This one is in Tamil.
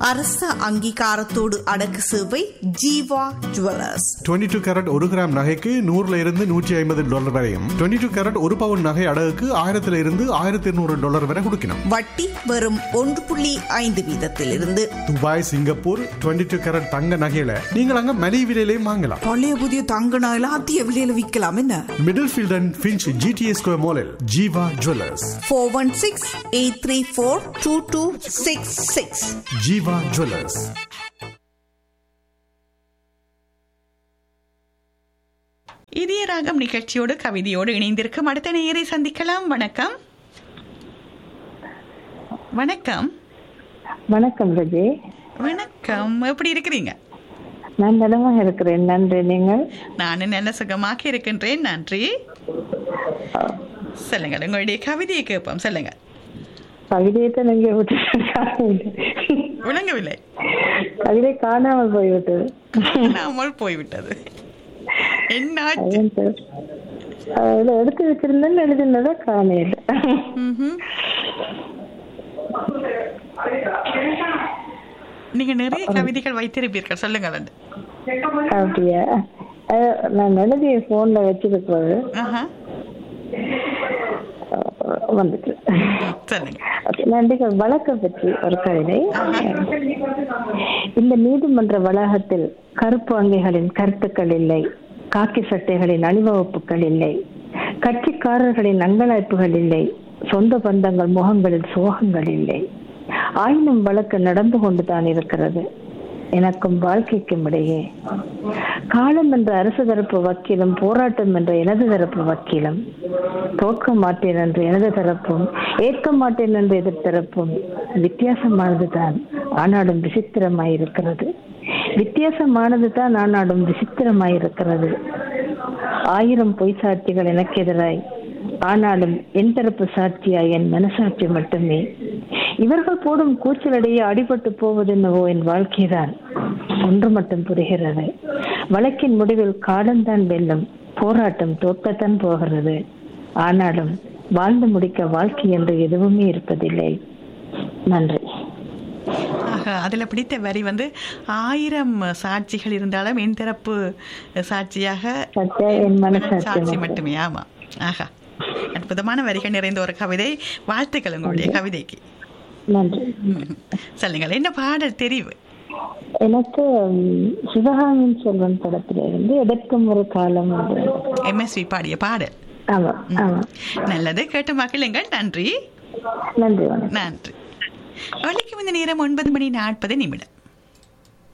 அரச அங்கீகாரத்தோடு அடக்கு சேவை ஜீவா ஜுவல்லர்ஸ் 22 டூ கேரட் ஒரு கிராம் நகைக்கு நூறுல இருந்து நூற்றி ஐம்பது டாலர் வரையும் 22 டூ கேரட் ஒரு பவுன் நகை அடகுக்கு ஆயிரத்துல இருந்து ஆயிரத்தி இருநூறு டாலர் வரை கொடுக்கணும் வட்டி வெறும் ஒன்று புள்ளி ஐந்து வீதத்திலிருந்து துபாய் சிங்கப்பூர் 22 டூ கேரட் தங்க நகையில நீங்கள் அங்க மலிவு விலையிலையும் வாங்கலாம் பழைய புதிய தங்க நகைலாம் அதிக விலையில விற்கலாம் என்ன Middlefield and Finch GTS square மாலில் Jeeva jewellers four one six eight three four two two six six Jeeva jewellers இதய ராகம் நிகழ்ச்சியோடு கவிதையோடு இணைந்திருக்கும் அடுத்த நேயரை சந்திக்கலாம் வணக்கம் வணக்கம் வணக்கம் ரஜி வணக்கம் எப்படி இருக்கிறீங்க நான் நலமாக இருக்கிறேன் நன்றி நீங்கள் நானும் நல்ல சுகமாக இருக்கின்றேன் நன்றி சொல்லுங்கள் உங்களுடைய கவிதையை கேட்போம் சொல்லுங்க கவிதையத்தை நீங்க விட்டு விளங்கவில்லை கவிதை காணாமல் போய்விட்டது நாமல் போய்விட்டது என்னாச்சு அதான் சார். அதுல எடுத்து வச்சிருந்தேன்னு எழுதினதை காணையில ம்ஹும். நீங்க நிறைய கவிதைகள் வைத்திருப்பீர்கள் சொல்லுங்கள் அது அப்படியா அஹ், நான் எழுதிய போன்ல வச்சிருக்கிறது ஆஹா. அஹ், வந்துட்டு சொல்லுங்க Okay, நன்றிகள் வழக்கை பற்றி ஒரு கவிதை இந்த நீதிமன்ற வளாகத்தில் கருப்பு அங்கைகளின் கருத்துக்கள் இல்லை காக்கி சட்டைகளின் அணிவகுப்புகள் இல்லை கட்சிக்காரர்களின் அங்கலாய்ப்புகள் இல்லை சொந்த பந்தங்கள் முகங்களில் சோகங்கள் இல்லை ஆயினும் வழக்கு நடந்து கொண்டுதான் இருக்கிறது எனக்கும் வாழ்க்கைக்கும் இடையே காலம் என்ற அரசு தரப்பு வக்கீலும் போராட்டம் என்ற எனது தரப்பு வக்கீலும் தோற்க மாட்டேன் என்று எனது தரப்பும் ஏற்க மாட்டேன் என்று எதிர்த்தரப்பும் வித்தியாசமானதுதான் ஆனாலும் விசித்திரமாயிருக்கிறது வித்தியாசமானது தான் ஆனாலும் விசித்திரமாயிருக்கிறது ஆயிரம் பொய் சாட்சிகள் எனக்கு எதிராய் ஆனாலும் என் தரப்பு சாட்சியாய் என் மனசாட்சி மட்டுமே இவர்கள் போடும் கூச்சலிடையே அடிபட்டு போவது என்னவோ என் வாழ்க்கைதான் ஒன்று மட்டும் புரிகிறது வழக்கின் முடிவில் காலம்தான் வெல்லும் போராட்டம் தோற்கத்தான் போகிறது ஆனாலும் வாழ்ந்து முடிக்க வாழ்க்கை என்று எதுவுமே இருப்பதில்லை நன்றி ஆக அதில் பிடித்த வரி வந்து ஆயிரம் சாட்சிகள் இருந்தாலும் என் தரப்பு சாட்சியாக சத்யா என் மனசாட்சி சாட்சி மட்டும். மட்டுமே ஆமா ஆஹா அற்புதமான வரிகள் நிறைந்த ஒரு கவிதை வாழ்த்துக்கள் உங்களுடைய கவிதைக்கு நன்றி ம். சொல்லுங்கள் என்ன பாடல் தெரிவு எனக்கு ம், சிவகாமியின் செல்வன் படத்திலிருந்து எதற்கும் ஒரு காலம் உண்டு. எம்எஸ்வி பாடிய பாடல் ஆமா ஆமா நல்லது கேட்டு மகிழுங்கள் நன்றி நன்றி வணக்கம் நன்றி வலிக்கும் இந்த நேரம் ஒன்பது மணி நாற்பது நிமிடம்